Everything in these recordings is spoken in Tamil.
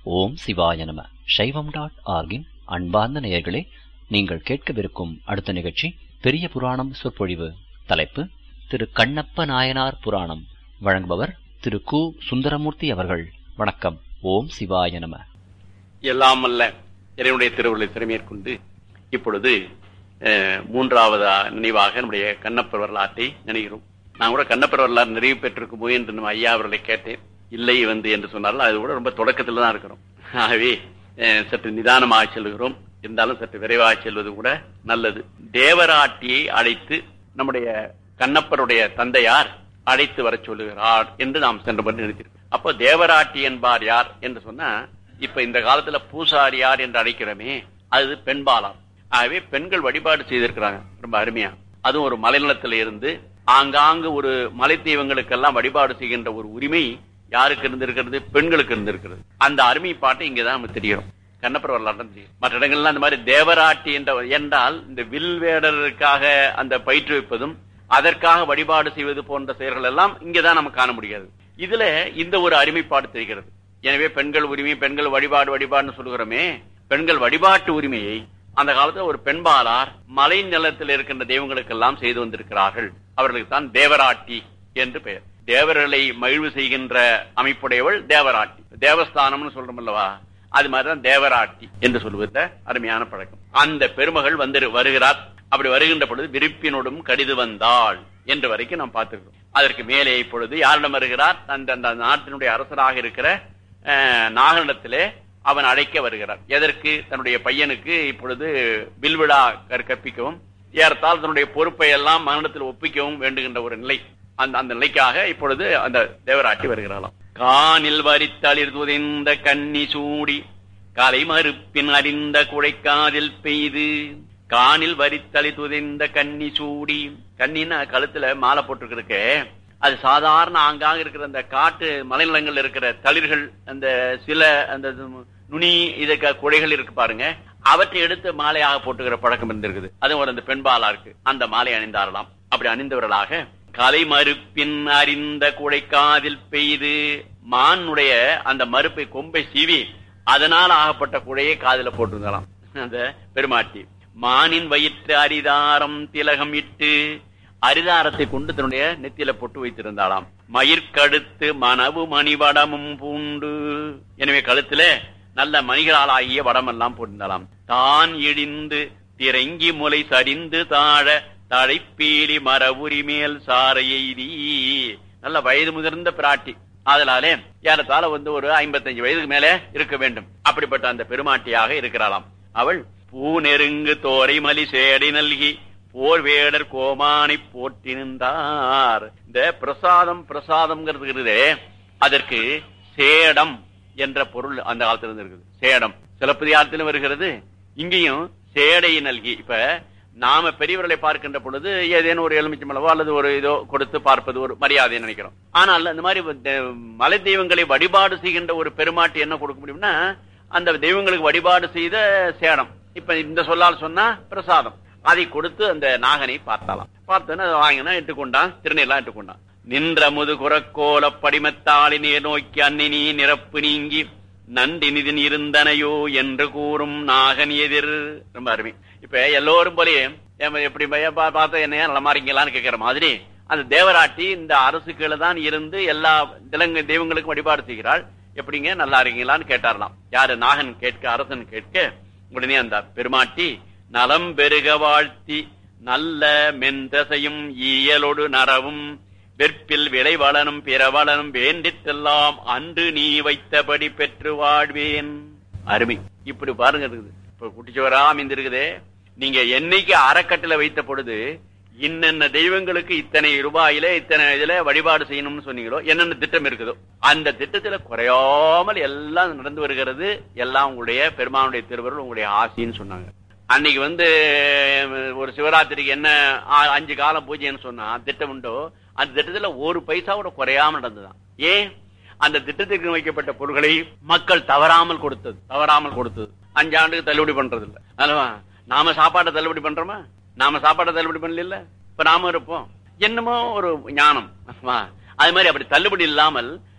ஓம் சிவாய நம சைவம் டாட் ஆர்கின் அன்பார்ந்த நேயர்களே நீங்கள் கேட்கவிருக்கும் அடுத்த நிகழ்ச்சி பெரிய புராணம் சொற்பொழிவு தலைப்பு திரு கண்ணப்ப நாயனார் புராணம் வழங்குபவர் திரு கு சுந்தரமூர்த்தி அவர்கள் வணக்கம் ஓம் சிவாய நம எல்லாம் அல்ல இறைவனுடைய திருவுருளை திறமேற்கொண்டு இப்பொழுது அஹ், மூன்றாவது நினைவாக நம்முடைய கண்ணப்பர் வரலாற்றை நினைக்கிறோம் நான் கூட கண்ணப்பர் வரலாறு நிறைவு பெற்றிருக்கும் போது என்று நம்ம ஐயா அவர்களை கேட்டேன் இல்லை வந்து என்று சொன்னாலும் அது கூட ரொம்ப தொடக்கத்தில் தான் இருக்கிறோம் ஆகவே அஹ், சற்று நிதானமாக செல்கிறோம் இருந்தாலும் சற்று விரைவாக செல்வது கூட நல்லது தேவராட்டியை அழைத்து நம்முடைய கண்ணப்பருடைய தந்தையார் அழைத்து வர சொல்லுகிறார் என்று நாம் சென்றபடி நினைத்திருக்கோம் அப்போ தேவராட்டி என்பார் யார் என்று சொன்னா இப்ப இந்த காலத்துல பூசாரியார் என்று அழைக்கிறோமே அது பெண்பாளார் ஆகவே பெண்கள் வழிபாடு செய்திருக்கிறாங்க ரொம்ப அருமையா அதுவும் ஒரு மலைநலத்துல இருந்து ஆங்காங்கு ஒரு மலை தெய்வங்களுக்கெல்லாம் வழிபாடு செய்கின்ற ஒரு உரிமை யாருக்கு இருந்திருக்கிறது பெண்களுக்கு இருந்திருக்கிறது அந்த அருமை பாட்டை இங்கதான் நம்ம தெரிகிறோம் கண்ணப்பர் வரலாறு தான் தெரியும் மற்ற இடங்கள்லாம் அந்த மாதிரி தேவராட்டி என்ற என்றால் இந்த வில் வேடருக்காக அந்த பயிற்றுவிப்பதும் அதற்காக வழிபாடு செய்வது போன்ற செயல்கள் எல்லாம் இங்கதான் நம்ம காண முடியாது இதுல இந்த ஒரு அருமைப்பாடு தெரிகிறது எனவே பெண்கள் உரிமை பெண்கள் வழிபாடு வழிபாடுன்னு சொல்லுகிறோமே பெண்கள் வழிபாட்டு உரிமையை அந்த காலத்துல ஒரு பெண்பாளார் மலை நிலத்தில் இருக்கின்ற தெய்வங்களுக்கெல்லாம் செய்து வந்திருக்கிறார்கள் அவர்களுக்கு தான் தேவராட்டி என்று பெயர் தேவர்களை மகிழ்வு செய்கின்ற அமைப்புடையவள் தேவராட்டி தேவஸ்தானம்னு சொல்றோம் அல்லவா அது மாதிரிதான் தேவராட்டி என்று சொல்லுவத அருமையான பழக்கம் அந்த பெருமகள் வந்து வருகிறார் அப்படி வருகின்ற பொழுது விருப்பினோடும் கடிது வந்தாள் என்று வரைக்கும் நாம் பார்த்திருக்கிறோம் அதற்கு மேலே இப்பொழுது யாரிடம் வருகிறார் அந்த அந்த நாட்டினுடைய அரசராக இருக்கிற அஹ், நாகனிடத்திலே அவன் அழைக்க வருகிறார் எதற்கு தன்னுடைய பையனுக்கு இப்பொழுது வில்விழா கற்- கற்பிக்கவும் ஏறத்தால் தன்னுடைய பொறுப்பை எல்லாம் மகனிடத்தில் ஒப்பிக்கவும் வேண்டுகின்ற ஒரு நிலை அந்த அந்த நிலைக்காக இப்பொழுது அந்த தேவராட்டி வருகிறாளாம் காணில் வரித்தளிர் துதைந்த கன்னி சூடி கலை மறுப்பின் அறிந்த குழைக்காதில் பெய்து காணில் வரித்தளி துதைந்த கன்னி சூடி கன்னின்னா கழுத்துல மாலை போட்டிருக்கிறதுக்கு அது சாதாரண ஆங்காங்க இருக்கிற அந்த காட்டு மலைநிலங்கள்ல இருக்கிற தளிர்கள் அந்த சில அந்த நுனி இதுக்கு குழைகள் இருக்கு பாருங்க அவற்றை எடுத்து மாலையாக போட்டுக்கிற பழக்கம் இருந்திருக்குது அது ஒரு அந்த பெண்பாலா இருக்கு அந்த மாலை அணிந்தாரலாம் அப்படி அணிந்தவர்களாக கலை மறுப்பின் அறிந்த குழைக்காதில் பெய்து மானுடைய அந்த மறுப்பை கொம்பை சீவி அதனால் ஆகப்பட்ட குழையை காதில போட்டிருந்தாலாம் அந்த பெருமாட்டி மானின் வயிற்று அரிதாரம் திலகம் இட்டு அரிதாரத்தை கொண்டு தன்னுடைய நெத்தியில போட்டு வைத்திருந்தாளாம் மயிர்கடுத்து மணவு மணிவடமும் பூண்டு எனவே கழுத்துல நல்ல மணிகளால் ஆகிய வடம் எல்லாம் போட்டிருந்தாலாம் தான் இடிந்து திரங்கி முலை சரிந்து தாழ தழைப்பீலி மரபுரி மேல் சார எய்தி நல்ல வயது முதிர்ந்த பிராட்டி அதனாலே ஏறத்தாழ வந்து ஒரு ஐம்பத்தஞ்சு வயதுக்கு மேல இருக்க வேண்டும் அப்படிப்பட்ட அந்த பெருமாட்டியாக இருக்கிறாளாம் அவள் பூ நெருங்கு தோரை மலி சேடை நல்கி போர் வேடர் கோமானை போற்றி நின்றார் இந்த பிரசாதம் பிரசாதம்ங்கிறது இருக்குதே, அதற்கு சேடம் என்ற பொருள் அந்த காலத்துல இருந்து இருக்குது சேடம் சிலப்பதிகாரத்திலும் வருகிறது இங்கேயும் சேடை நல்கி இப்ப நாம பெரியவர்களை பார்க்கின்ற பொழுது ஏதேனும் ஒரு எலுமிச்சம்பளவோ அல்லது ஒரு இதோ கொடுத்து பார்ப்பது ஒரு மரியாதை நினைக்கிறோம் ஆனால் அந்த மாதிரி தெ- மலை தெய்வங்களை வழிபாடு செய்கின்ற ஒரு பெருமாட்டி என்ன கொடுக்க முடியும்னா அந்த தெய்வங்களுக்கு வழிபாடு செய்த சேடம் இப்ப இந்த சொல்லால் சொன்னா பிரசாதம் அதை கொடுத்து அந்த நாகனை பார்த்தாலாம் பார்த்தோன்னா அதை வாங்கினா இட்டுக்கொண்டான் திருநீர்லாம் இட்டுக்கொண்டான் நின்ற முது குரக்கோல படிமத்தாளினே நோக்கி அன்னினி நிரப்பு நீங்கி நன்றினிதின் இருந்தனையோ என்று கூறும் நாகன் எதிர் ரொம்ப அருமை இப்ப எல்லோரும் போலயே ஏம்மா எப்படி பையா பா- பார்த்தா என்னையா நலமா இருக்கீங்களான்னு கேட்கிற மாதிரி அந்த தேவராட்டி இந்த அரசு கீழே தான் இருந்து எல்லா திலங்க தெய்வங்களுக்கும் வழிபாடு செய்கிறாள் எப்படிங்க நல்லா இருக்கீங்களான்னு கேட்டாரலாம் யாரு நாகன் கேட்க அரசன் கேட்க உடனே அந்த பெருமாட்டி நலம் பெருக வாழ்த்தி நல்ல மெந்தசையும் ஈயலொடு நரவும் வெற்பில் விளைவளனும் பிறவளனும் வேண்டித்தெல்லாம் அன்று நீ வைத்தபடி பெற்று வாழ்வேன் அருமை இப்படி பாருங்க இருக்குது இப்ப குட்டிச்சுவரா அமைந்திருக்குதே நீங்க என்னைக்கு அறக்கட்டளை வைத்த பொழுது இன்னென்ன தெய்வங்களுக்கு இத்தனை ரூபாயில இத்தனை இதுல வழிபாடு செய்யணும்னு சொன்னீங்களோ என்னென்ன திட்டம் இருக்குதோ அந்த திட்டத்துல குறையாமல் எல்லாம் நடந்து வருகிறது எல்லாம் உங்களுடைய பெருமானுடைய திருவருள் உங்களுடைய ஆசின்னு சொன்னாங்க அன்னைக்கு வந்து அஹ், ஒரு சிவராத்திரிக்கு என்ன ஆ- அஞ்சு காலம் பூஜைன்னு சொன்னா திட்டம் உண்டோ அந்த திட்டத்துல ஒரு பைசா கூட குறையாம நடந்ததுதான் ஏன் அந்த திட்டத்திற்கு வைக்கப்பட்ட பொருட்களை மக்கள் தவறாமல் கொடுத்தது தவறாமல் கொடுத்தது அஞ்சு ஆண்டுக்கு தள்ளுபடி பண்றது இல்ல அல்லவா நாம சாப்பாட்டை தள்ளுபடி பண்றோமா நாம சாப்பாட்டை தள்ளுபடி பண்ணல இப்ப நாம இருப்போம் என்னமோ ஒரு ஞானம் அல்லவா? அது மாதிரி அப்படி தள்ளுபடி இல்லாமல்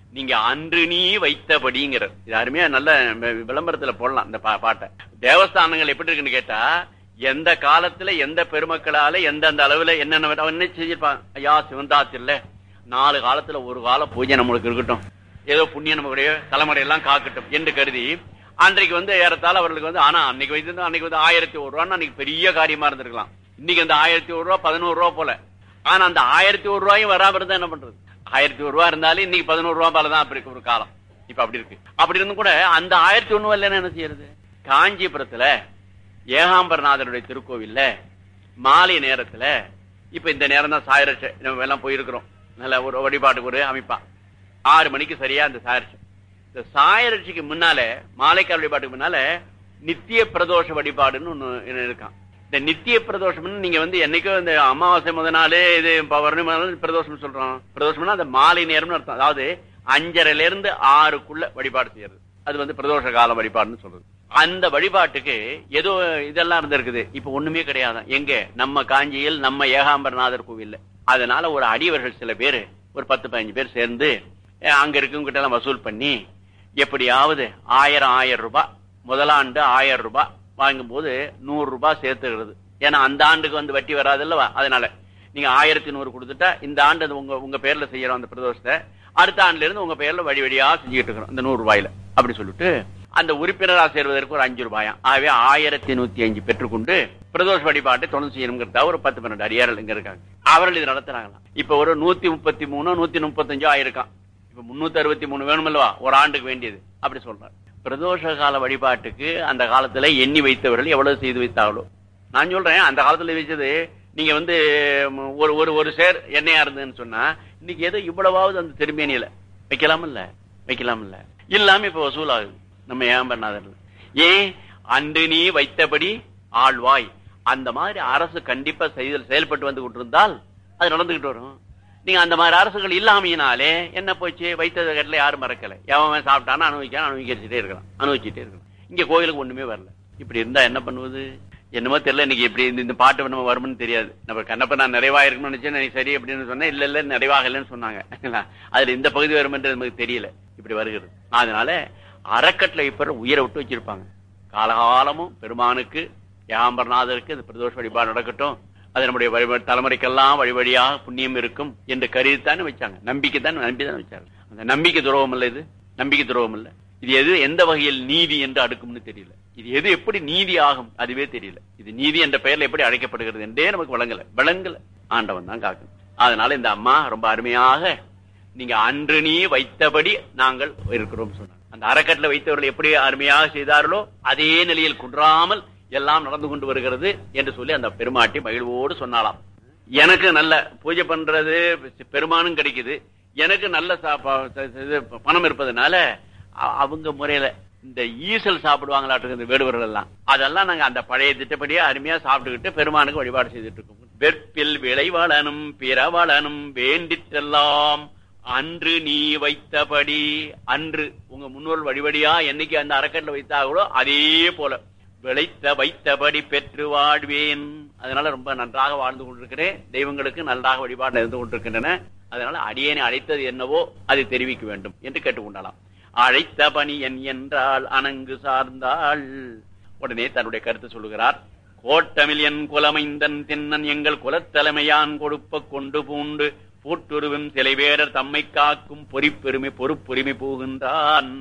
நீங்க அன்று நீ வைத்தபடிங்கிற இது அருமையா நல்ல வி- விளம்பரத்துல போடலாம் இந்த பா- பாட்டை தேவஸ்தானங்கள் எப்படி இருக்குன்னு கேட்டா எந்த காலத்துல எந்த பெருமக்களால எந்தெந்த அளவுல என்னென்ன வேணும், அவன் என்ன செஞ்சிருப்பான் ஐயா சிவந்தாத்தில்ல நாலு காலத்துல ஒரு கால பூஜை நம்மளுக்கு இருக்கட்டும் ஏதோ புண்ணியம் நம்மளுடைய தலைமுறை எல்லாம் காக்கட்டும் என்று கருதி அன்றைக்கு வந்து ஏறத்தாழ அவர்களுக்கு வந்து ஆனா அன்னைக்கு வைத்திருந்தா அன்னைக்கு வந்து ஆயிரத்தி ஒரு ரூபான்னு அன்னைக்கு பெரிய காரியமா இருந்திருக்கலாம் இன்னைக்கு அந்த ஆயிரத்தி ஒரு ரூபா பதினோரு ரூபா போல ஆனா அந்த ஆயிரத்தி ஒரு ரூபாயும் வராம இருந்தா என்ன பண்றது ஆயிரத்தி ஒரு ரூபா இருந்தாலும் இன்னைக்கு பதினோரு ரூபா போல தான் அப்படி இருக்கு ஒரு காலம் இப்ப அப்படி இருக்கு அப்படி இருந்தும் கூட அந்த ஆயிரத்தி ஒண்ணு இல்லைன்னு என்ன செய்யறது காஞ்சிபுரத்துல ஏகாம்பரநாதருடைய திருக்கோவில்ல மாலை நேரத்துல இப்ப இந்த நேரம் தான் சாயரட்ச நம்ம எல்லாம் போயிருக்கிறோம் நல்ல ஒரு வழிபாட்டுக்கு ஒரு அமைப்பா ஆறு மணிக்கு சரியா அந்த சாயரட்சை இந்த சாயரட்சிக்கு முன்னால மாலைக்கால் வழிபாட்டுக்கு முன்னால நித்திய பிரதோஷ வழிபாடுன்னு ஒண்ணு இருக்கான் இந்த நித்திய பிரதோஷம்னு நீங்க வந்து என்னைக்கோ இந்த அமாவாசை முத நாள் இது பௌர்ணமி முதல் நாள் பிரதோஷம் சொல்றோம் பிரதோஷம்னா அந்த மாலை நேரம்னு அர்த்தம் அதாவது அஞ்சரைல இருந்து ஆறுக்குள்ள வழிபாடு செய்யறது அது வந்து பிரதோஷ கால வழிபாடுன்னு சொல்றது அந்த வழிபாட்டுக்கு ஏதோ இதெல்லாம் இருந்திருக்குது இப்ப ஒண்ணுமே கிடையாது எங்க நம்ம காஞ்சியில் நம்ம ஏகாம்பரநாதர் கோவில்ல அதனால ஒரு அடியவர்கள் சில பேர் ஒரு பத்து பதினஞ்சு பேர் சேர்ந்து அஹ், அங்க இருக்கவங்க கிட்ட எல்லாம் வசூல் பண்ணி எப்படியாவது ஆயிரம் ஆயிரம் ரூபாய் முதலாண்டு ஆயிரம் ரூபாய் வாங்கும்போது நூறு ரூபாய் சேர்த்துக்கிறது ஏன்னா அந்த ஆண்டுக்கு வந்து வட்டி வராது அல்லவா அதனால நீங்க ஆயிரத்தி நூறு கொடுத்துட்டா இந்த ஆண்டு அது உங்க உங்க பேர்ல செய்யறோம் அந்த பிரதோஷத்தை அடுத்த ஆண்டுல இருந்து உங்க பேர்ல வழி வழியா செஞ்சுட்டு இருக்கிறோம் இந்த நூறு ரூபாயில அப்படி சொல்லிட்டு அந்த உறுப்பினரா சேர்வதற்கு ஒரு அஞ்சு ரூபாயாம் ஆகவே ஆயிரத்தி நூத்தி அஞ்சு பெற்றுக்கொண்டு பிரதோஷ வழிபாட்டை தொடர்ந்து செய்யணுங்கிறதா ஒரு பத்து பன்னெண்டு அடியார்கள் இங்க இருக்காங்க அவர்கள் இது நடத்துறாங்களாம் இப்ப ஒரு நூத்தி முப்பத்தி மூணு நூத்தி முப்பத்தஞ்சோ ஆயிருக்கான் இப்ப முன்னூத்தி அறுபத்தி மூணு வேணுமல்லவா ஒரு ஆண்டுக்கு வேண்டியது அப்படி சொல்றாரு பிரதோஷ கால வழிபாட்டுக்கு அந்த காலத்துல எண்ணி வைத்தவர்கள் எவ்வளவு செய்து வைத்தாங்களோ நான் சொல்றேன் அந்த காலத்துல வச்சது நீங்க வந்து ம், ஒரு ஒரு ஒரு சேர் எண்ணெயா இருந்ததுன்னு சொன்னா இன்னைக்கு ஏதோ இவ்வளவாவது அந்த திருமேனியில வைக்கலாம் இல்ல வைக்கலாம் இல்ல இல்லாம இப்ப வசூல் ஆகுது நம்ம ஏம்பர்நாதர் ஏன் அன்று நீ வைத்தபடி ஆழ்வாய் அந்த மாதிரி அரசு கண்டிப்பா செய்தல் செயல்பட்டு வந்து கொண்டிருந்தால் அது நடந்துகிட்டு வரும் நீங்க அந்த மாதிரி அரசுகள் இல்லாமையினாலே என்ன போச்சு வைத்தது கட்டில யாரும் மறக்கல எவன் சாப்பிட்டானா அனுபவிக்கான அனுபவிச்சுட்டே இருக்கலாம் அனுபவிச்சுட்டே இருக்கலாம் இங்க கோயிலுக்கு ஒண்ணுமே வரல இப்படி இருந்தா என்ன பண்ணுவது என்னமோ தெரியல இன்னைக்கு இப்படி இந்த- இந்த பாட்டு நம்ம வரும்னு தெரியாது நம்ம கண்ணப்ப நான் நிறைவா இருக்கணும்னு நினைச்சேன் நீ சரி அப்படின்னு சொன்னேன் இல்ல இல்ல நிறைவாக இல்லைன்னு சொன்னாங்க அதுல இந்த பகுதி வரும் என்று நமக்கு தெரியல இப்படி வருகிறது அதனால அறக்கட்டளை இப்ப உயிரை விட்டு வச்சிருப்பாங்க காலகாலமும் பெருமானுக்கு ஏகாம்பரநாதருக்கு இந்த பிரதோஷ வழிபாடு நடக்கட்டும் அது நம்முடைய வழிபாடு தலைமுறைக்கெல்லாம் வழி வழியாக புண்ணியம் இருக்கும் என்று கருதித்தானே வச்சாங்க நம்பிக்கை தான் நம்பி தானே வச்சாங்க அந்த நம்பிக்கை துரோகம் இல்ல இது நம்பிக்கை துரோகம் இல்ல இது எது எந்த வகையில் நீதி என்று அடுக்கும்னு தெரியல இது எது எப்படி நீதி ஆகும் அதுவே தெரியல இது நீதி என்ற பெயர்ல எப்படி அழைக்கப்படுகிறது என்றே நமக்கு வழங்கல விளங்கல ஆண்டவன் தான் காக்கணும் அதனால இந்த அம்மா ரொம்ப அருமையாக நீங்க அன்று நீ வைத்தபடி நாங்கள் இருக்கிறோம் சொன்னாங்க அந்த அறக்கட்டில் வைத்தவர்கள் எப்படி அருமையாக செய்தார்களோ அதே நிலையில் குன்றாமல் எல்லாம் நடந்து கொண்டு வருகிறது என்று சொல்லி அந்த பெருமாட்டி மகிழ்வோடு சொன்னாலாம் எனக்கு நல்ல பூஜை பண்றது பெருமானும் கிடைக்குது எனக்கு நல்ல சாப்பா- இது பணம் இருப்பதனால அ- அவங்க முறையில இந்த ஈசல் சாப்பிடுவாங்களாட்டு இந்த வேடுவர்கள் எல்லாம் அதெல்லாம் நாங்க அந்த பழைய திட்டப்படியே அருமையா சாப்பிட்டுக்கிட்டு பெருமானுக்கு வழிபாடு செய்துட்டு இருக்கோம் வெற்பில் விளைவளனும் பிறவளனும் வேண்டிற்றெல்லாம் அன்று நீ வைத்தபடி அன்று உங்க முன்னோர் வழிபடியா என்னைக்கு அந்த அறக்கட்டில் வைத்தாங்களோ அதே போல விளைத்த வைத்தபடி பெற்று வாழ்வேன் அதனால ரொம்ப நன்றாக வாழ்ந்து கொண்டிருக்கிறேன் தெய்வங்களுக்கு நன்றாக வழிபாடு இருந்து கொண்டிருக்கின்றன அதனால அடியேனை அழைத்தது என்னவோ அதை தெரிவிக்க வேண்டும் என்று கேட்டுக்கொண்டாலாம் அழைத்த பணி என் என்றால் அணங்கு சார்ந்தாள் உடனே தன்னுடைய கருத்து சொல்லுகிறார் கோட்டமில் என் குலமைந்தன் தின்னன் எங்கள் குலத்தலைமையான் கொடுப்ப கொண்டு பூண்டு பூட்டுருவும் சிலை வேடர் தம்மை காக்கும் பொறிப்பெருமை பொறுப்புரிமை போகின்றான்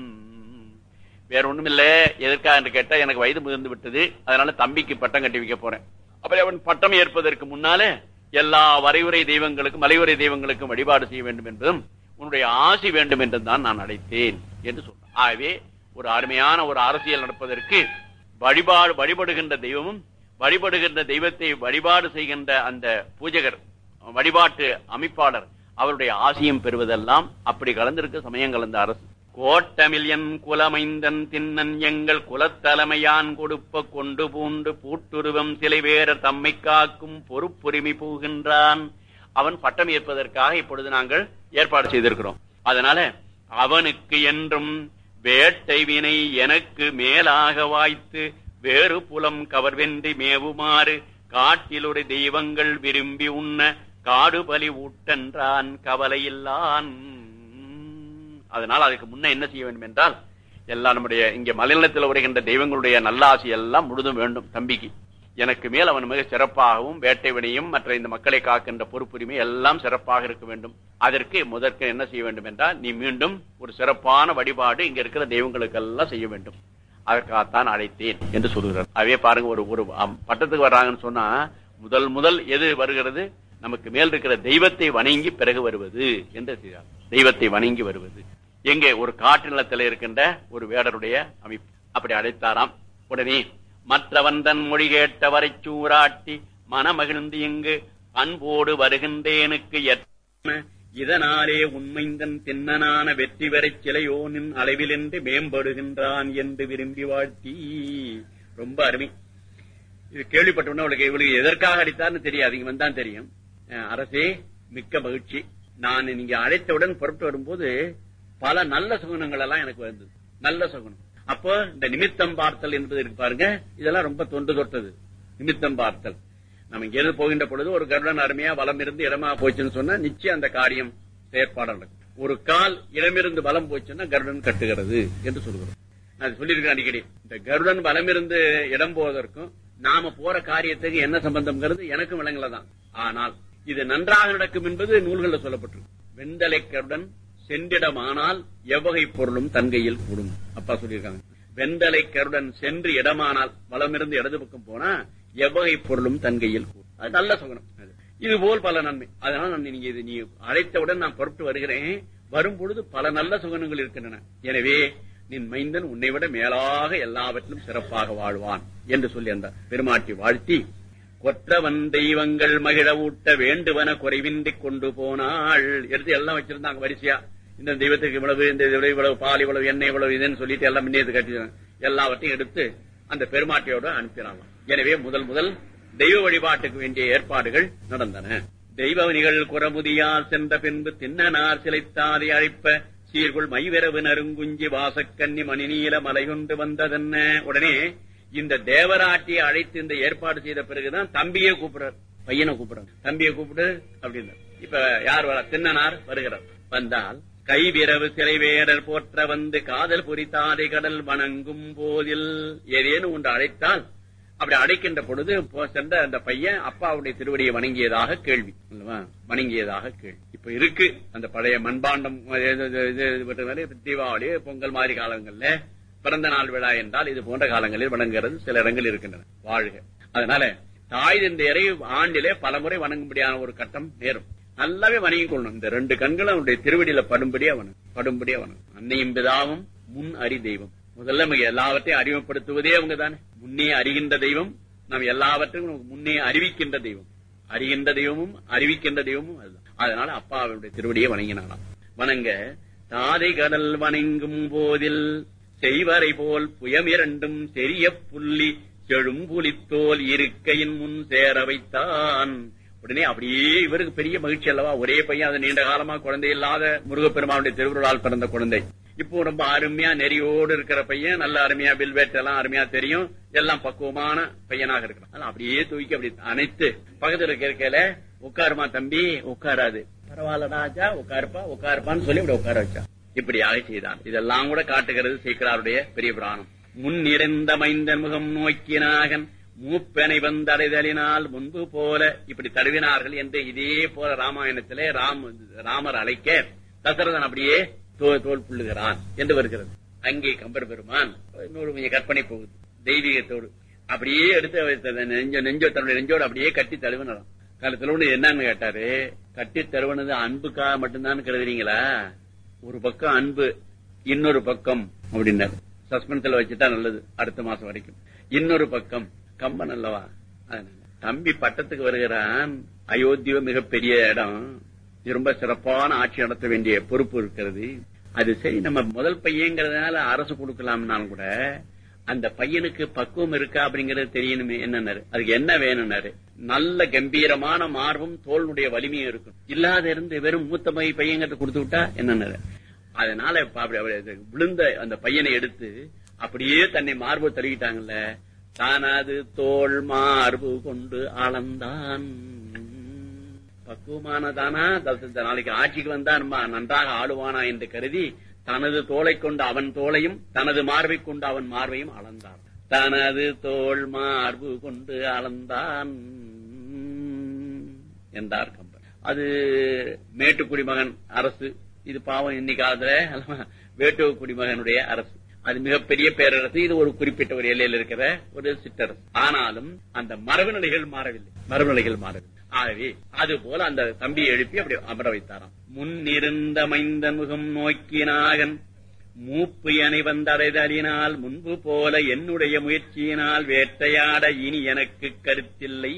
வேற ஒண்ணும் இல்ல எதற்காக என்று கேட்டா எனக்கு வயது முதிர்ந்து விட்டது அதனால தம்பிக்கு பட்டம் கட்டி வைக்க போறேன் அப்படி அவன் பட்டம் ஏற்பதற்கு முன்னாலே எல்லா வரையுறை தெய்வங்களுக்கும் மலையுறை தெய்வங்களுக்கும் வழிபாடு செய்ய வேண்டும் என்பதும் உன்னுடைய ஆசி வேண்டும் என்று தான் நான் அழைத்தேன் என்று சொன்னான் ஆகவே ஒரு அருமையான ஒரு அரசியல் நடப்பதற்கு வழிபாடு வழிபடுகின்ற தெய்வமும் வழிபடுகின்ற தெய்வத்தை வழிபாடு செய்கின்ற அந்த பூஜகர் வழிபாட்டு அமைப்பாளர் அவருடைய ஆசியம் பெறுவதெல்லாம் அப்படி கலந்திருக்க சமயம் கலந்த அரசு கோட்டமில் என் குலமைந்தன் தின்னன் எங்கள் குலத்தலைமையான் கொடுப்ப கொண்டு பூண்டு பூட்டுருவம் சிலை வேறர் தம்மை காக்கும் பொறுப்புரிமை போகின்றான் அவன் பட்டம் ஏற்பதற்காக இப்பொழுது நாங்கள் ஏற்பாடு செய்திருக்கிறோம் அதனால அவனுக்கு என்றும் வேட்டை வினை எனக்கு மேலாக வாய்த்து வேறு புலம் கவர்வென்றி மேவுமாறு காட்டிலுடைய தெய்வங்கள் விரும்பி உண்ண காடு பலி ஊட்டன்றான் கவலையில்லான் அதனால் அதுக்கு முன்ன என்ன செய்ய வேண்டும் என்றால் எல்லாம் நம்முடைய இங்க மலைநிலத்தில் வருகின்ற தெய்வங்களுடைய நல்லாசி எல்லாம் முழுதும் வேண்டும் தம்பிக்கு எனக்கு மேல் அவன் மிக சிறப்பாகவும் வேட்டை வினையும் மற்ற இந்த மக்களை காக்கின்ற பொறுப்புரிமை எல்லாம் சிறப்பாக இருக்க வேண்டும் அதற்கு முதற்கு என்ன செய்ய வேண்டும் என்றால் நீ மீண்டும் ஒரு சிறப்பான வழிபாடு இங்க இருக்கிற தெய்வங்களுக்கெல்லாம் செய்ய வேண்டும் அதற்காகத்தான் அழைத்தேன் என்று சொல்கிறார் அவே பாருங்க ஒரு ஒரு அம், பட்டத்துக்கு வர்றாங்கன்னு சொன்னா முதல் முதல் எது வருகிறது நமக்கு மேல் இருக்கிற தெய்வத்தை வணங்கி பிறகு வருவது என்று செய்தார் தெய்வத்தை வணங்கி வருவது எங்கே ஒரு காட்டு நிலத்தில் இருக்கின்ற ஒரு வேடருடைய அமைப்பு அப்படி அழைத்தாராம் உடனே மற்றவன் தன் மொழி கேட்டவரை சூராட்டி மனமகிழ்ந்து இங்கு அன்போடு வருகின்றேனுக்கு எத்தன இதனாலே உண்மைந்தன் தின்னனான வெற்றி பெறச் சிலையோனின் அளவிலின்றி மேம்படுகின்றான் என்று விரும்பி வாழ்த்தி ரொம்ப அருமை இது கேள்விப்பட்ட உடனே அவளுக்கு இவளுக்கு எதற்காக அடித்தார்னு தெரியாது இங்க வந்தான் தெரியும் அஹ் அரசே மிக்க மகிழ்ச்சி நான் நீங்க அழைத்தவுடன் புறப்பட்டு வரும்போது பல நல்ல சுகுணங்கள் எல்லாம் எனக்கு வந்தது நல்ல சுகுணம் அப்போ இந்த நிமித்தம் பார்த்தல் என்பது இருக்கு பாருங்க இதெல்லாம் ரொம்ப தொண்டு தொட்டது நிமித்தம் பார்த்தல் நம்ம இங்கிருந்து போகின்ற பொழுது ஒரு கருடன் அருமையா வலம் இருந்து இடமா போச்சுன்னு சொன்னா நிச்சயம் அந்த காரியம் செயற்பாடு நடக்கும் ஒரு கால் இடமிருந்து வலம் போச்சுன்னா கருடன் கட்டுகிறது என்று சொல்கிறோம் நான் சொல்லியிருக்கேன் அடிக்கடி இந்த கருடன் வலமிருந்து இடம் போவதற்கும் நாம போற காரியத்துக்கு என்ன சம்பந்தம்ங்கிறது எனக்கும் விளங்கலதான் ஆனால் இது நன்றாக நடக்கும் என்பது நூல்களில் சொல்லப்பட்டிருக்கு வெந்தலை கருடன் சென்றிடமானால் எவ்வகை பொருளும் தன்கையில் கூடும் அப்பா சொல்லியிருக்காங்க வெந்தலை கருடன் சென்று இடமானால் வலமிருந்து இடது பக்கம் போனா எவ்வகை பொருளும் தன்கையில் கூடும் அது நல்ல சுகனம் அது. இது போல் பல நன்மை அதனால நான் நீங்க இது நீ அழைத்தவுடன் நான் பொறுத்து வருகிறேன் வரும் பொழுது பல நல்ல சுகனங்கள் இருக்கின்றன எனவே நின் மைந்தன் உன்னை விட மேலாக எல்லாவற்றிலும் சிறப்பாக வாழ்வான் என்று சொல்லி அந்த பெருமாட்டி வாழ்த்தி கொற்றவன் தெய்வங்கள் மகிழ ஊட்ட வேண்டுவன குறைவின்றி கொண்டு போனாள் எடுத்து எல்லாம் வச்சிருந்தாங்க வரிசையா இந்த தெய்வத்துக்கு இவ்வளவு இந்த இவ்வளவு இவ்வளவு பால் இவ்வளவு எண்ணெய் இவ்வளவு இதுன்னு சொல்லிட்டு எல்லாம் முன்னேற்று கட்டி எல்லாவற்றையும் எடுத்து அந்த பெருமாட்டியோட அனுப்பினாங்க எனவே முதல் முதல் தெய்வ வழிபாட்டுக்கு வேண்டிய ஏற்பாடுகள் நடந்தன தெய்வவனிகள் குறமுதியால் சென்ற பின்பு தின்னனார் சிலைத்தாதை அழைப்ப சீர்குள் மைவிரவு நறுங்குஞ்சி வாசக்கன்னி மணிநீல மலைகொண்டு வந்ததென்ன உடனே இந்த தேவராட்டியை அழைத்து இந்த ஏற்பாடு செய்த பிறகுதான் தம்பியை கூப்பிடுறார் பையனை கூப்பிடுறார் தம்பியை கூப்பிடு அப்படின்னு இப்ப யார் வர தின்னனார் வருகிறார் வந்தால் கைவிரவு சிலை வேடர் போற்ற வந்து காதல் புரித்தாதை கடல் வணங்கும் போதில் ஏதேனும் ஒன்று அழைத்தால் அப்படி அடைக்கின்ற பொழுது போ- சென்ற அந்த பையன் அப்பாவுடைய திருவடியை வணங்கியதாக கேள்வி அல்லவா? வணங்கியதாக கேள்வி இப்ப இருக்கு அந்த பழைய மண்பாண்டம் இது- இது- இது- இது விட்டதுனால இப்ப தீபாவளி பொங்கல் மாதிரி காலங்கள்ல பிறந்த நாள் விழா என்றால் இது போன்ற காலங்களில் வணங்குறது சில இடங்கள் இருக்கின்றன வாழ்க அதனால தாய் தந்தையரை ஆண்டிலே பலமுறை வணங்கும்படியான ஒரு கட்டம் நேரும் நல்லாவே வணங்கிக் கொள்ளணும் இந்த ரெண்டு கண்களும் அவனுடைய திருவடியில படும்படியா வணங்கும் படும்படியா வணங்கும் அன்னையும் பிதாவும் முன் அறி தெய்வம் முதல்ல நமக்கு எல்லாவற்றையும் அறிமுகப்படுத்துவதே அவங்க தானே முன்னே அறிகின்ற தெய்வம் நாம் எல்லாவற்றையும் நமக்கு முன்னே அறிவிக்கின்ற தெய்வம் அறிகின்ற தெய்வமும் அறிவிக்கின்ற தெய்வமும் அதுதான் அதனால அப்பா அவருடைய திருவடியை வணங்கினாராம் வணங்க தாதை கடல் வணங்கும் போதில் செய்வரை போல் புயமிரண்டும் செரிய புள்ளி செழும்புலித்தோல் இருக்கையின் முன் சேர வைத்தான் உடனே அப்படியே இவருக்கு பெரிய மகிழ்ச்சி அல்லவா ஒரே பையன் அது நீண்ட காலமா குழந்தை இல்லாத முருகப்பெருமானுடைய திருவிழால் பிறந்த குழந்தை இப்போ ரொம்ப அருமையா நெறியோடு இருக்கிற பையன் நல்ல அருமையா பில்வேட் எல்லாம் அருமையா தெரியும் எல்லாம் பக்குவமான பையனாக இருக்கிறான் அதனால அப்படியே தூக்கி அப்படி அனைத்து பக்கத்துல இருக்க இருக்கையில உட்காருமா தம்பி உட்காராது பரவாயில்ல ராஜா உட்காருப்பா உட்காருப்பான்னு சொல்லி இப்படி உட்கார வச்சான் இப்படியாக செய்தான் இதெல்லாம் கூட காட்டுகிறது சீக்கிராருடைய பெரிய புராணம் முன்னிறந்த மைந்தன் முகம் நோக்கினாகன் மூப்பனை வந்தடைதலினால் முன்பு போல இப்படி தழுவினார்கள் என்று இதே போல ராமாயணத்திலே ராம ராமர் அழைக்க தசரதன் அப்படியே தோல் தோல் புள்ளுகிறான் என்று வருகிறது அங்கே கம்பர் பெருமான் இன்னொரு கொஞ்சம் கற்பனை போகுது தெய்வீகத்தோடு அப்படியே எடுத்து வைத்த நெஞ்ச நெஞ்சோ தன்னுடைய நெஞ்சோடு அப்படியே கட்டி தழுவினாராம் காலத்துல ஒண்ணு என்னன்னு கேட்டாரு கட்டி தழுவினது அன்புக்காக மட்டும்தான் கருதுறீங்களா ஒரு பக்கம் அன்பு இன்னொரு பக்கம் அப்படின்னாரு சஸ்பென்ஸ்ல வச்சுட்டா நல்லது அடுத்த மாசம் வரைக்கும் இன்னொரு பக்கம் கம்பன் அல்லவா அதனால தம்பி பட்டத்துக்கு வருகிறான் அயோத்தியோ மிகப்பெரிய இடம் இது ரொம்ப சிறப்பான ஆட்சி நடத்த வேண்டிய பொறுப்பு இருக்கிறது அது சரி நம்ம முதல் பையங்கிறதுனால அரசு கொடுக்கலாம்னாலும் கூட அந்த பையனுக்கு பக்குவம் இருக்கா அப்படிங்கறது தெரியணுமே என்னன்னாரு அதுக்கு என்ன வேணும்னாரு நல்ல கம்பீரமான மார்பும் தோளுடைய வலிமையும் இருக்கும் இல்லாத இருந்து வெறும் மூத்த மை பையங்கிறத கொடுத்து விட்டா என்னன்னாரு அதனால இப்ப அப்படி அப்படி அது விழுந்த அந்த பையனை எடுத்து அப்படியே தன்னை மார்பு தழுவிட்டாங்கல்ல தானது தோல் மார்பு கொண்டு அளந்தான் பக்குவமானதானா த- த- நாளைக்கு ஆட்சிக்கு வந்தா நம்ம நன்றாக ஆளுவானா என்று கருதி தனது தோளை கொண்டு அவன் தோளையும் தனது மார்பை கொண்டு அவன் மார்பையும் அளந்தான் தனது தோள் மார்பு கொண்டு அளந்தான் என்றார் கம்பர் அது மேட்டுக்குடி மகன் அரசு இது பாவம் இன்னைக்கு காலத்துல வேட்டுவ குடிமகனுடைய அரசு அது மிகப்பெரிய பேரரசு இது ஒரு குறிப்பிட்ட ஒரு எல்லையில் இருக்கிற ஒரு சிற்றரசு ஆனாலும் அந்த மரபு நிலைகள் மாறவில்லை மரபு நிலைகள் மாறவில்லை ஆகவே அது போல அந்த தம்பியை எழுப்பி அப்படி அமர வைத்தாராம் முன்னிருந்த மைந்தன் முகம் நோக்கினாகன் மூப்பு எனை வந்தடைதலினால் முன்பு போல என்னுடைய முயற்சியினால் வேட்டையாட இனி எனக்கு கருத்தில்லை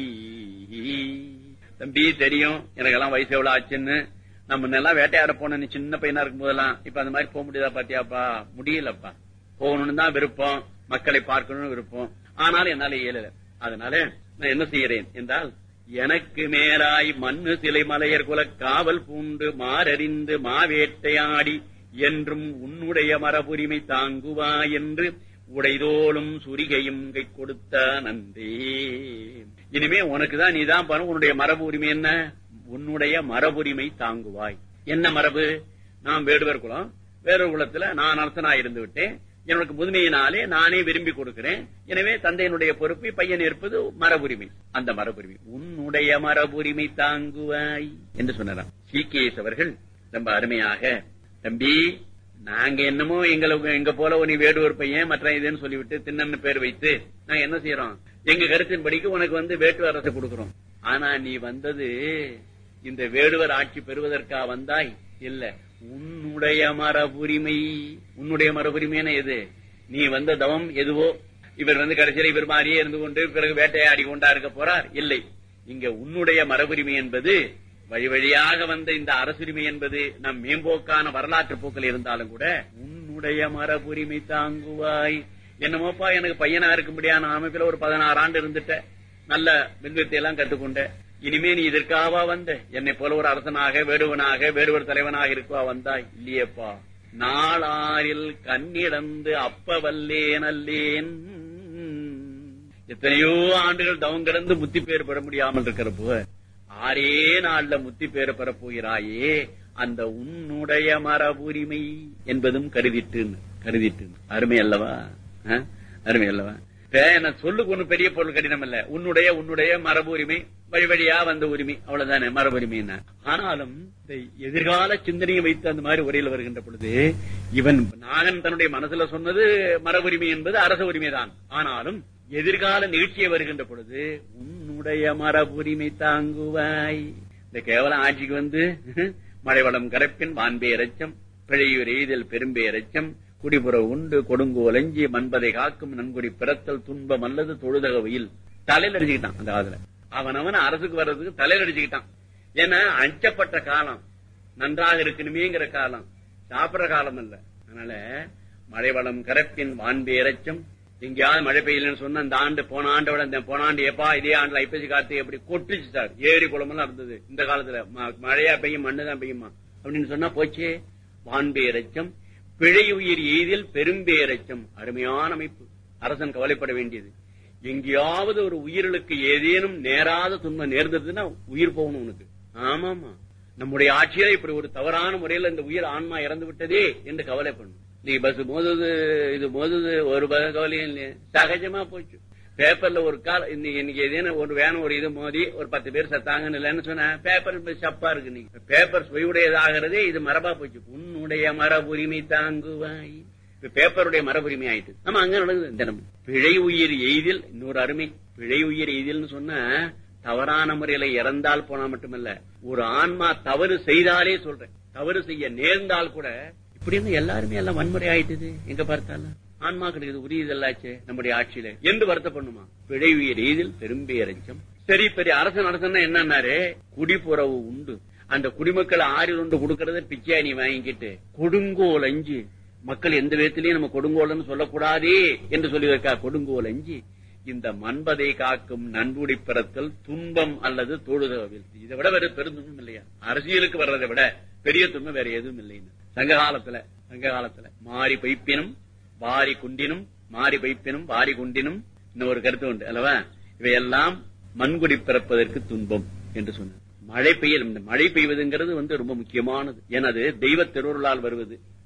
தம்பி தெரியும் எனக்கெல்லாம் வயசு எவ்வளவு ஆச்சுன்னு நம்ம முன்னெல்லாம் வேட்டையாட போன நீ சின்ன பையனா இருக்கும் போதெல்லாம் இப்ப அந்த மாதிரி போக முடியுதா பாத்தியாப்பா முடியலப்பா போகணும்னு தான் விருப்பம் மக்களை பார்க்கணும்னு விருப்பம் ஆனாலும் என்னால இயலல அதனால நான் என்ன செய்யறேன் என்றால் எனக்கு மேலாய் மண்ணு சிலை மலையர் குல காவல் பூண்டு மாரறிந்து மாவேட்டையாடி என்றும் உன்னுடைய மரபுரிமை தாங்குவா என்று உடைதோளும் சுரிகையும் கை கொடுத்த நன்றே இனிமே உனக்குதான் நீதான் பாரு உன்னுடைய மரபு உரிமை என்ன உன்னுடைய மரபுரிமை தாங்குவாய் என்ன மரபு நான் வேடுவர் குலம் வேறொரு குலத்துல நான் அரசனா இருந்து விட்டேன் எனக்கு முதுமையினாலே நானே விரும்பி கொடுக்கிறேன் எனவே தந்தையினுடைய பொறுப்பை பையன் இருப்பது மரபுரிமை அந்த மரபுரிமை உன்னுடைய மரபுரிமை தாங்குவாய் என்று சொன்னாராம் சீகேஸ் அவர்கள் ரொம்ப அருமையாக தம்பி நாங்க என்னமோ எங்களுக்கு எங்க போல நீ வேடுவர் பையன் மற்ற இதுன்னு சொல்லிவிட்டு திண்ணன்னு பேர் வைத்து நாங்க என்ன செய்யறோம் எங்க கருத்தின்படிக்கு உனக்கு வந்து வேட்டு அரசை கொடுக்கிறோம் ஆனா நீ வந்தது இந்த வேடுவர் ஆட்சி பெறுவதற்கா வந்தாய் இல்ல உன்னுடைய மரபுரிமை உன்னுடைய மரபுரிமையான எது நீ வந்த தவம் எதுவோ இவர் வந்து கடைசியில் இவர் மாதிரியே இருந்து கொண்டு பிறகு வேட்டையாடி கொண்டா இருக்க போறார் இல்லை இங்க உன்னுடைய மரபுரிமை என்பது வழி வழியாக வந்த இந்த அரசுரிமை என்பது நம் மேம்போக்கான வரலாற்று போக்கில் இருந்தாலும் கூட உன்னுடைய மரபுரிமை தாங்குவாய் என்னமோப்பா எனக்கு பையனா இருக்கும்படியான அமைப்பில் ஒரு பதினாறு ஆண்டு இருந்துட்ட நல்ல வில்வித்தை எல்லாம் கத்துக்கொண்ட இனிமே நீ இதற்காவா வந்த என்னை போல ஒரு அரசனாக வேடுவனாக வேடுவர் தலைவனாக இருக்குவா வந்தாய் இல்லையப்பா நாளாரில் கண்ணிடந்து அப்ப வல்லேன் அல்லேன் எத்தனையோ ஆண்டுகள் தவம் கிடந்து முத்தி பேர் பெற முடியாமல் இருக்கிறப்போ ஆறே நாள்ல முத்தி பேர் பெற போகிறாயே அந்த உன்னுடைய மரபுரிமை என்பதும் கருதிட்டு கருதிட்டு அருமை அல்லவா அருமை அல்லவா என்ன சொல்லுக்கு ஒண்ணு பெரிய பொருள் கடினம் இல்ல உன்னுடைய உன்னுடைய மரபு உரிமை வழி வழியா வந்த உரிமை அவ்வளவுதானே மரபு உரிமை ஆனாலும் இந்த எதிர்கால சிந்தனையை வைத்து அந்த மாதிரி உரையில் வருகின்ற பொழுது இவன் நாகன் தன்னுடைய மனசுல சொன்னது மரபுரிமை என்பது அரச உரிமை தான் ஆனாலும் எதிர்கால நிகழ்ச்சியை வருகின்ற பொழுது உன்னுடைய மரபுரிமை தாங்குவாய் இந்த கேவலம் ஆட்சிக்கு வந்து மழைவளம் கரப்பின் வான்பே ரச்சம் பிழையூர் எய்தல் பெரும்பே ரச்சம் குடிபுற உண்டு கொடுங்கோலஞ்சி மண்பதை காக்கும் நன்குடி பிறத்தல் துன்பம் அல்லது தொழுதக வெயில் தலையில் அடிச்சுக்கிட்டான் அந்த காலத்துல அவனவன் அரசுக்கு வர்றதுக்கு தலையில் அடிச்சுக்கிட்டான் ஏன்னா அஞ்சப்பட்ட காலம் நன்றாக இருக்கணுமேங்கிற காலம் சாப்பிடுற காலம் இல்ல அதனால மழை வளம் கரப்பின் வான்பே இறைச்சம் எங்கேயாவது மழை பெய்யலன்னு சொன்ன இந்த ஆண்டு போன ஆண்டை விட இந்த போன ஆண்டு எப்பா இதே ஆண்டுல ஐப்பசி காத்து எப்படி கொட்டுச்சு சார் ஏரி குளமெல்லாம் இருந்தது இந்த காலத்துல மழையா பெய்யும் மண்ணுதான் பெய்யுமா அப்படின்னு சொன்னா போச்சே வான்பே இறைச்சம் பிழையுயிர் எய்தில் பெரும்பேரச்சம் அருமையான அமைப்பு அரசன் கவலைப்பட வேண்டியது எங்கேயாவது ஒரு உயிர்களுக்கு ஏதேனும் நேராத துன்பம் நேர்ந்ததுன்னா உயிர் போகணும் உனக்கு ஆமாமா நம்முடைய ஆட்சியில இப்படி ஒரு தவறான முறையில் இந்த உயிர் ஆன்மா இறந்து விட்டதே என்று கவலைப்படணும் நீ பஸ் மோதுது இது மோதுது ஒரு கவலையும் இல்லையே சகஜமா போச்சு பேப்பர்ல ஒரு கால் இன்னைக்கு ஏதேனும் ஒரு வேணும் ஒரு இது மோதி ஒரு பத்து பேர் சத்தாங்கன்னு இல்லைன்னு சொன்ன பேப்பர் சப்பா இருக்கு நீங்க பேப்பர் சுவையுடையதாகிறதே இது மரபா போச்சு உன்னுடைய மரபுரிமை தாங்குவாய் இப்ப பேப்பருடைய மரபுரிமை ஆயிட்டு நம்ம அங்க நடக்குது தினமும் பிழை உயிர் எய்தில் இன்னொரு அருமை பிழை உயிர் எய்தில்னு சொன்ன தவறான முறையில இறந்தால் போனா மட்டுமல்ல ஒரு ஆன்மா தவறு செய்தாலே சொல்றேன் தவறு செய்ய நேர்ந்தால் கூட இப்படின்னு எல்லாருமே எல்லாம் வன்முறை ஆயிட்டுது எங்க பார்த்தாலும் ஆன்மா கிடைக்குது உரியதல்லாச்சே நம்முடைய ஆட்சியில என்று வருத்த பண்ணுமா பிழை உயிர் எய்தில் பெரும்பேரஞ்சம் சரி பெரிய அரசன் அரசன் என்னன்னாரு குடிப்புறவு உண்டு அந்த குடிமக்கள் ஆறில் உண்டு கொடுக்கறத பிச்சையா நீ வாங்கிக்கிட்டு கொடுங்கோல் அஞ்சு மக்கள் எந்த விதத்திலையும் நம்ம கொடுங்கோல்னு சொல்லக்கூடாதே என்று சொல்லி வைக்கா கொடுங்கோல் அஞ்சு இந்த மண்பதை காக்கும் நன்குடி பிறத்தல் துன்பம் அல்லது தொழுதவில் இதை விட வேற பெருந்துன்பம் இல்லையா அரசியலுக்கு வர்றதை விட பெரிய துன்பம் வேற எதுவும் இல்லைன்னு சங்க காலத்துல சங்க காலத்துல மாறி பைப்பினும் வாரி குண்டினும் மாறி பைப்பினும் வாரி குண்டினும் இன்னொரு கருத்து உண்டு அல்லவா இவையெல்லாம் மண்குடி பிறப்பதற்கு துன்பம் என்று சொன்னார் மழை பெய்யல் இந்த மழை பெய்வதுங்கிறது வந்து ரொம்ப முக்கியமானது ஏன்னா அது தெய்வ திருவுருளால் வருவது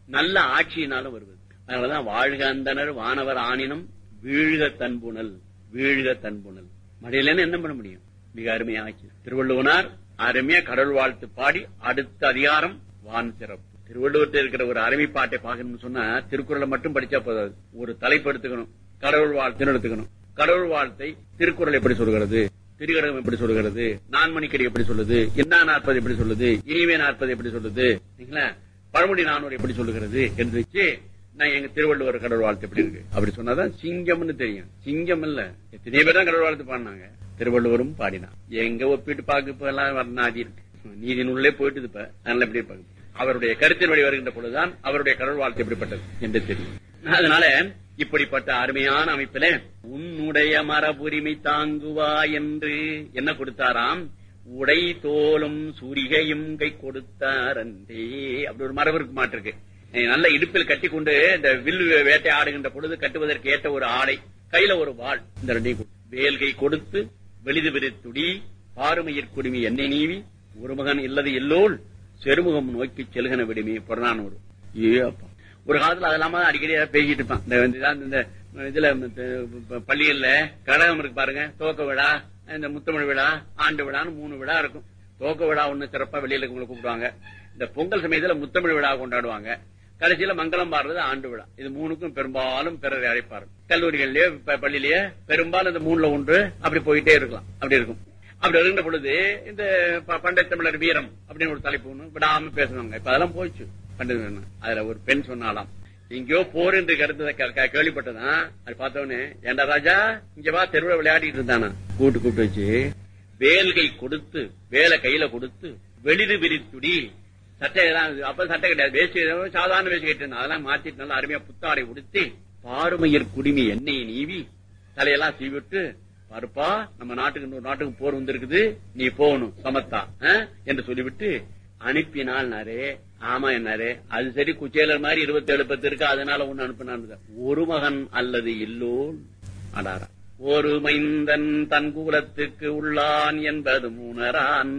நல்ல ஆட்சியினாலும் வருவது அதனாலதான் வாழ்க அந்தனர் வானவர் ஆணினம் வீழ்க தன்புணல் வீழ்க தன்புணல் மழையிலன்னு என்ன பண்ண முடியும் மிக அருமையா ஆட்சி திருவள்ளுவனார் அருமையா கடவுள் வாழ்த்து பாடி அடுத்த அதிகாரம் வான் சிறப்பு திருவள்ளுவர்கிட்ட இருக்கிற ஒரு அருமை பாட்டை பார்க்கணும்னு சொன்னா திருக்குறளை மட்டும் படிச்சா போதாது ஒரு தலைப்பு எடுத்துக்கணும் கடவுள் வாழ்த்துன்னு எடுத்துக்கணும் கடவுள் வாழ்த்தை திருக்குறள் எப்படி சொல்கிறது திருக்கடகம் எப்படி சொல்கிறது நான்மணிக்கடி எப்படி சொல்லுது என்ன நாற்பது எப்படி சொல்லுது இனிமே நாற்பது எப்படி சொல்லுது சரிங்களா பழமொழி நானூறு எப்படி சொல்லுகிறது என்று வச்சு நான் எங்க திருவள்ளுவர் கடவுள் வாழ்த்து எப்படி இருக்கு அப்படி சொன்னாதான் சிங்கம்னு தெரியும் சிங்கம் இல்ல எத்தனை பேர் தான் கடவுள் வாழ்த்து பாடினாங்க திருவள்ளுவரும் பாடினான் எங்க ஒப்பிட்டு பார்க்க இப்ப எல்லாம் வர்ணாதி இருக்கு நீதி நூலே போயிட்டு இப்ப அதனால எப்படி பார்க்க அவருடைய கருத்தின் வழி வருகின்ற பொழுதுதான் அவருடைய கடவுள் வாழ்த்து எப்படிப்பட்டது என்று தெரியும் அதனால இப்படிப்பட்ட அருமையான அமைப்பில உன்னுடைய மரபுரிமை தாங்குவா என்று என்ன கொடுத்தாராம் உடை தோலும் சூரிகையும் கை கொடுத்தாரன்றே அப்படி ஒரு மரபு இருக்க மாட்டிருக்கு நல்ல இடுப்பில் கட்டி கொண்டு இந்த வில் வேட்டை ஆடுகின்ற பொழுது கட்டுவதற்கு ஏற்ற ஒரு ஆடை கையில ஒரு வாள் இந்த ரெண்டையும் வேல்கை கொடுத்து வெளிது விரித்துடி பாருமையிற் குடுமி எண்ணெய் நீவி ஒரு மகன் இல்லது எல்லோல் செருமுகம் நோக்கி செல்கன விடுமி புறநானூறு ஏ அப்பா ஒரு காலத்துல அது இல்லாம அடிக்கடி பேசிட்டு இருப்பான் இந்த இதுல பள்ளிகள்ல கடகம் இருக்கு பாருங்க துவக்க விழா இந்த முத்தமிழ் விழா ஆண்டு விழான்னு மூணு விழா இருக்கும் துவக்க விழா ஒண்ணு சிறப்பா வெளியில உங்களை கூப்பிடுவாங்க இந்த பொங்கல் சமயத்துல முத்தமிழ் விழா கொண்டாடுவாங்க கடைசியில மங்களம் பாடுறது ஆண்டு விழா இது மூணுக்கும் பெரும்பாலும் பிறரை அழைப்பாரு கல்லூரிகள்லயே பள்ளியிலேயே பெரும்பாலும் இந்த மூணுல ஒன்று அப்படி போயிட்டே இருக்கலாம் அப்படி இருக்கும் அப்படி இருக்கின்ற பொழுது இந்த பண்டை தமிழர் வீரம் அப்படின்னு ஒரு தலைப்பு ஒண்ணு விடாம பேசுவாங்க இப்ப அதெல்லாம் போச்சு பண்டை அதுல ஒரு பெண் சொன்னாலாம் எங்கேயோ போர் என்று கருத்து கேள்விப்பட்டதான் அது பார்த்தவனே ஏண்டா ராஜா இங்க வா தெருவில் விளையாடிட்டு இருந்தானா கூட்டு கூப்பிட்டு வச்சு வேல்கை கொடுத்து வேலை கையில கொடுத்து வெளிது விரித்துடி சட்டை அப்ப சட்டை கிடையாது வேஷ்டி சாதாரண வேஷ்டி கட்டிருந்தா அதெல்லாம் மாத்திட்டு நல்லா அருமையா புத்தாடை உடுத்தி பாருமையர் குடிமி எண்ணெயை நீவி தலையெல்லாம் சீவிட்டு பாருப்பா நம்ம நாட்டுக்கு இன்னொரு நாட்டுக்கு போர் வந்திருக்குது நீ போகணும் சமத்தா என்று சொல்லிவிட்டு அனுப்பினால்னாரு ஆமா என்னாரு அது சரி குச்சேலர் மாதிரி இருபத்தி ஏழு பத்து இருக்கு அதனால ஒண்ணு அனுப்பினான் ஒரு மகன் அல்லது இல்லோல் அடாரா ஒரு மைந்தன் தன் கூலத்துக்கு உள்ளான் என்பது மூணரான்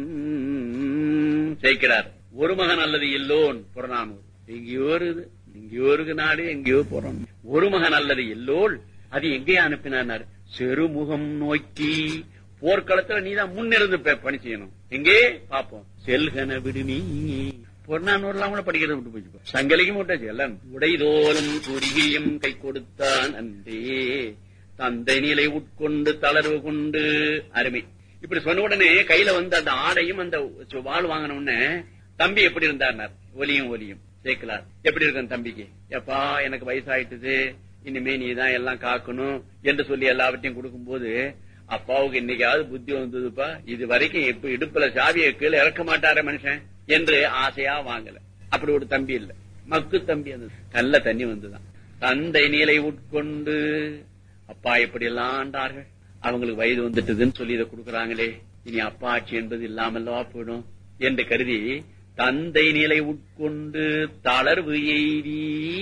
சேர்க்கிறார் ஒரு மகன் அல்லது இல்லோன் புறநானூர் எங்கேயோ இருக்குது எங்கேயோ இருக்கு நாடு எங்கேயோ போறோம் ஒரு மகன் அல்லது எல்லோல் அது எங்கே அனுப்பினார் செருமுகம் நோக்கி போர்க்களத்துல நீதான் முன்னிருந்து பணி செய்யணும் எங்கே பாப்போம் செல்கன விடுமி பொன்னானூர்லாம் கூட படிக்கிறது விட்டு போச்சு சங்கலிக்கும் விட்டாச்சு எல்லாம் உடைதோலும் குறுகியும் கை கொடுத்தான் அன்றே தந்தை நிலை உட்கொண்டு தளர்வு கொண்டு அருமை இப்படி சொன்ன உடனே கையில வந்து அந்த ஆடையும் அந்த வாழ் வாங்கின உடனே தம்பி எப்படி இருந்தார் ஒலியும் ஒலியும் சேர்க்கலார் எப்படி இருக்கும் தம்பிக்கு எப்பா எனக்கு வயசாயிட்டுது இனிமே நீ தான் எல்லாம் காக்கணும் என்று சொல்லி எல்லாவற்றையும் கொடுக்கும் போது அப்பாவுக்கு இன்னைக்காவது புத்தி வந்ததுப்பா இது வரைக்கும் இப்ப இடுப்புல சாவியை கீழே இறக்க மாட்டார மனுஷன் என்று ஆசையா வாங்கல அப்படி ஒரு தம்பி இல்ல மக்கு தம்பி அந்த நல்ல தண்ணி வந்துதான் தந்தை நிலை உட்கொண்டு அப்பா எப்படி எல்லாம் ஆண்டார்கள் அவங்களுக்கு வயது வந்துட்டுதுன்னு சொல்லி இதை கொடுக்கறாங்களே இனி அப்பா ஆட்சி என்பது இல்லாமல்லவா போயிடும் என்று கருதி தந்தை நிலை உட்கொண்டு தளர்வு எய்தி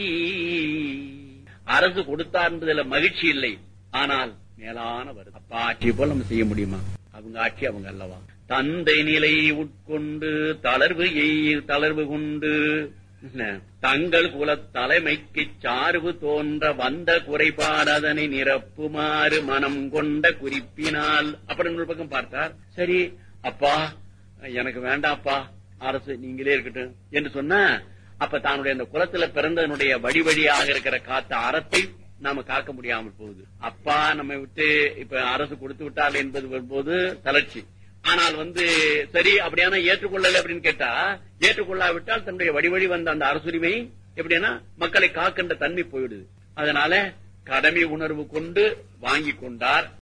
அரசு கொடுத்தார் என்பதுல மகிழ்ச்சி இல்லை ஆனால் மேலான வருது அப்பா ஆட்சி போல நம்ம செய்ய முடியுமா அவங்க ஆட்சி அவங்க அல்லவா தந்தை நிலை உட்கொண்டு தளர்வு எய் தளர்வு கொண்டு தங்கள் குல தலைமைக்கு சார்பு தோன்ற வந்த குறைபாடு அதனை நிரப்புமாறு மனம் கொண்ட குறிப்பினால் அப்படின்னு ஒரு பக்கம் பார்த்தார் சரி அப்பா எனக்கு வேண்டாப்பா அரசு நீங்களே இருக்கட்டும் என்று சொன்ன அப்ப தன்னுடைய அந்த குலத்துல பிறந்ததனுடைய வழி வழியாக இருக்கிற காத்த அறத்தை நாம காக்க முடியாமல் போகுது அப்பா நம்ம விட்டு இப்ப அரசு கொடுத்து விட்டார் என்பது வரும்போது தளர்ச்சி ஆனால் வந்து சரி அப்படியான ஏற்றுக்கொள்ளல அப்படின்னு கேட்டா ஏற்றுக்கொள்ளாவிட்டால் தன்னுடைய வழி வழி வந்த அந்த அரசுரிமை எப்படின்னா மக்களை காக்கின்ற தன்மை போயிடுது அதனால கடமை உணர்வு கொண்டு வாங்கி கொண்டார்